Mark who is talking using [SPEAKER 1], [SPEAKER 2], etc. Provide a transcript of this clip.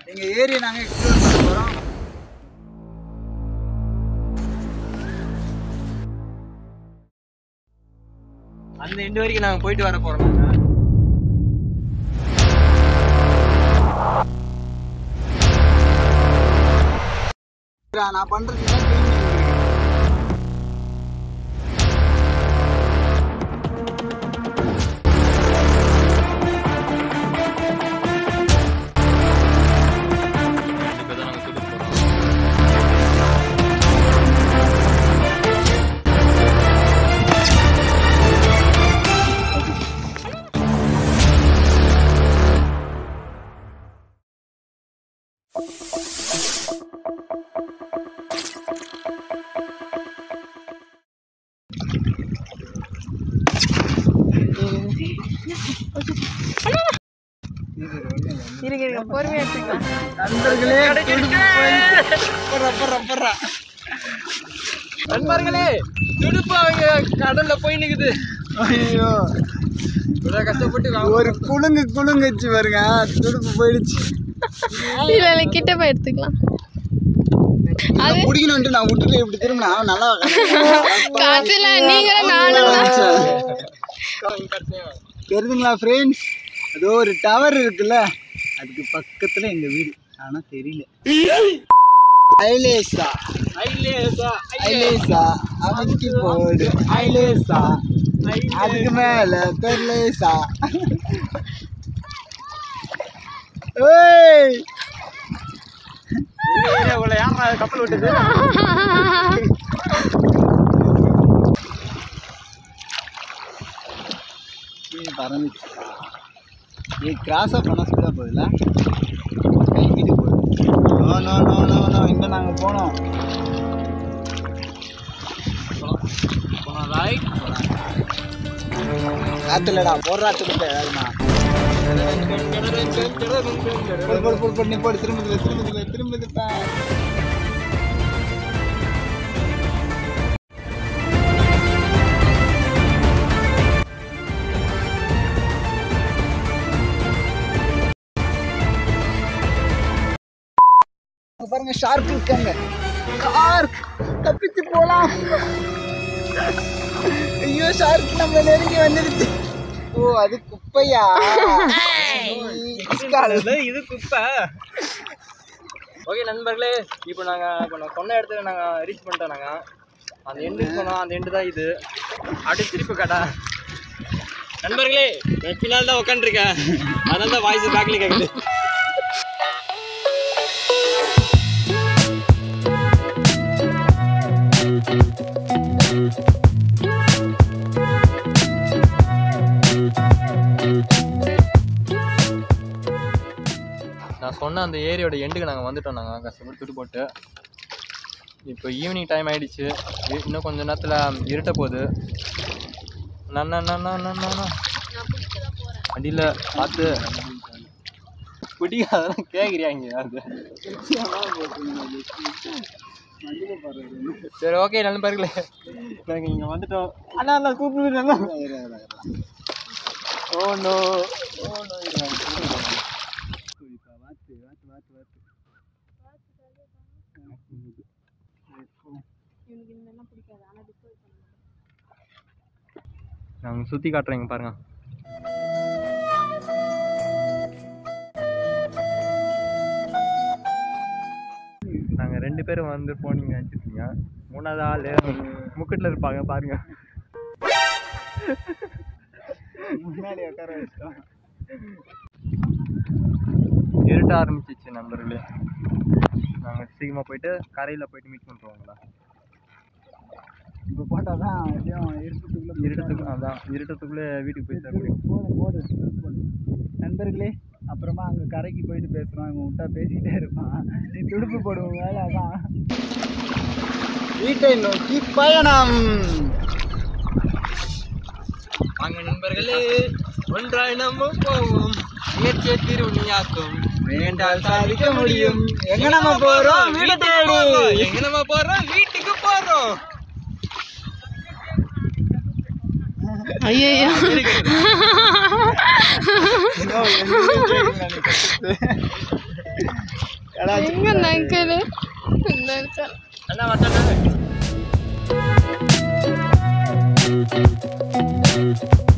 [SPEAKER 1] எங்க ஏரியா நாங்க எக்ஸ்ப்ளோர் பண்ண போறோம்
[SPEAKER 2] அந்த எண்டு வரைக்கும் நாங்க போயிட்டு வர போறோம் நாங்க.
[SPEAKER 1] நான் பண்றது தான் தெரியும்.
[SPEAKER 2] ரெண்டு பேர் தான் நாங்க கூட்டிட்டு போறோம்.
[SPEAKER 3] இருங்க இருங்க பொறுமையா எடுத்துக்கலாம்
[SPEAKER 1] நண்பர்களே துடுப்பு போயிடுச்சு. போடுறா, போடுறா, போடுறா.
[SPEAKER 2] நண்பர்களே துடுப்பு அவங்க கடல்ல போய் நிக்குது
[SPEAKER 1] ஐயோ
[SPEAKER 2] இவ்வளவு கஷ்டப்பட்டு வாங்க-
[SPEAKER 1] ஒரு குலுங்கு குலுங்குச்சு பாருங்க துடுப்பு போயிடுச்சு
[SPEAKER 3] இல்ல இல்ல கிட்ட போய் எடுத்துக்கலாம்
[SPEAKER 1] நான் பிடிக்கணும்ட்டு நான் விட்டுட்டு இப்படி திரும்பினா நல்லா
[SPEAKER 3] காத்துல நீங்களும் நானும் தான்.
[SPEAKER 1] தெரியுதுங்களா ஃப்ரெண்ட்ஸ் அதோ ஒரு டவர் இருக்குல்ல அதுக்கு பக்கத்துல எங்க வீடு ஆனா தெரியல ஐலேசா
[SPEAKER 2] ஐலேசா,
[SPEAKER 1] ஐலேசா அமைக்கி போடு ஐலேசா அதுக்கு மேல தெரியலேசா ஏய்
[SPEAKER 2] இந்த ஏரியாவுல யாரா கப்பல் விட்டது
[SPEAKER 1] ஏய், பறந்துச்சு ஏ கிராஸாக பண்ண ஸ்பீடாக போகுதுல்ல கை வீட்டு போகுது no no no no no இங்கே நாங்கள் போனோம்
[SPEAKER 2] போனோம் ரைட்
[SPEAKER 1] காத்துலடா போடுறா திரும்ப வேகமா போடு போடு போடு போடு நீ போடு திரும்புதுல திரும்புதுல திரும்புதுப்பா அங்க பாருங்க ஷார்க் இருக்காங்க ஷார்க் தப்பிச்சு போலாம் ஐயோ ஷார்க் நம்ம நெருங்கி வந்துடுச்சு ஓ அது குப்பையா
[SPEAKER 2] காலையில இது குப்பை ஓகே நண்பர்களே இப்போ நாங்க இப்போ நான் சொன்ன இடத்துல நாங்க ரீச் பண்ணிட்டோம் நாங்க அந்த எண்டுக்கு போனோம் அந்த எண்டு தான் இது அப்படியே திருப்பி கடா நண்பர்களே நான் பின்னால் தான் உட்காந்துருக்கேன் அதனால தான் வாய்ஸ் பேக்கில் கேட்குது நான் சொன்ன அந்த ஏரியோட எண்டுக்கு நாங்கள் வந்துட்டோம் நாங்கள் கஷ்டப்பட்டு துட்டு போட்டு இப்போ ஈவினிங் டைம் ஆயிடுச்சு இ- இன்னும் கொஞ்ச நேரத்தில் இருட்ட போகுது நன்னா நன்னா நன்னா அடியில் பார்த்து பிடிக்காதெல்லாம் கேட்குறியாங்க அது சரி ஓகே நண்பர்களே நாங்கள் இங்கே வந்துட்டோம் அண்ணா அண்ணா கூப்பிடுங்க ஓ நோ ஓ நோ நாங்கள் சுற்றி காட்டுறேங்க பாருங்க நாங்கள் ரெண்டு பேரும் வந்து போனீங்க நினச்சிருக்கீங்க மூணாவது ஆள் முக்கட்டில் இருப்பாங்க பாருங்க
[SPEAKER 1] முன்னாடி உட்கார வச்சிட்டோம்
[SPEAKER 2] இருட்ட ஆரம்பிச்சிச்சு நண்பர்களே நாங்கள் சீக்கிரமாக போயிட்டு கரையில் போயிட்டு மீட் பண்ணுறோங்களா
[SPEAKER 1] இப்போ போட்டால் தான் எப்படியும் இருட்டுக்குள்ளே
[SPEAKER 2] இருட்டத்துக்கு அதான் இருட்டத்துக்குள்ளே வீட்டுக்கு போய் சேர முடியும்
[SPEAKER 1] போடு போடு போடு நண்பர்களே அப்புறமா அங்கே கரைக்கு போயிட்டு பேசுகிறோம் இவன் விட்டா பேசிக்கிட்டே இருப்பான் நீ துடுப்பு போடுவோம் வேலை அதான் வீட்டை நோக்கி பயணம்
[SPEAKER 2] வாங்க நண்பர்களே ஒன்றாய் நம்ம போவோம் முயற்சியை திருவுணியாக்கும்
[SPEAKER 1] வேண்டால் சாதிக்க முடியும் எங்க நம்ம போறோம் வீடு தேடி
[SPEAKER 2] எங்க நம்ம போறோம் வீட்டுக்கு போறோம்
[SPEAKER 3] ஐயோ
[SPEAKER 1] கடாச்சி
[SPEAKER 3] எங்க அந்த அங்கிள் இந்த இருக்கார்
[SPEAKER 2] அண்ணா வட்டா